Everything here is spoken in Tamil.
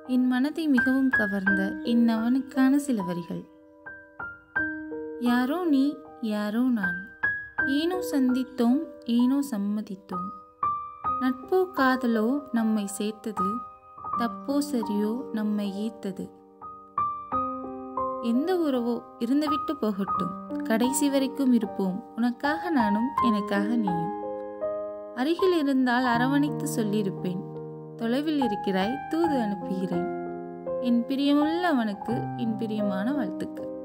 என் மனதை மிகவும் கவர்ந்த இந்நவனுக்கான சில வரிகள் யாரோ நீ யாரோ நான் ஏனோ சந்தித்தோம் ஏனோ சம்மதித்தோம் நட்போ காதலோ நம்மை சேர்த்தது தப்போ சரியோ நம்மை ஈர்த்தது எந்த உறவோ இருந்துவிட்டு போகட்டும் கடைசி வரைக்கும் இருப்போம் உனக்காக நானும் எனக்காக நீயும் அருகில் இருந்தால் அரவணைத்து சொல்லியிருப்பேன் தொலைவில் இருக்கிறாய் தூது அனுப்புகிறேன் என் பிரியமுள்ள அவனுக்கு என் பிரியமான வாழ்த்துக்கள்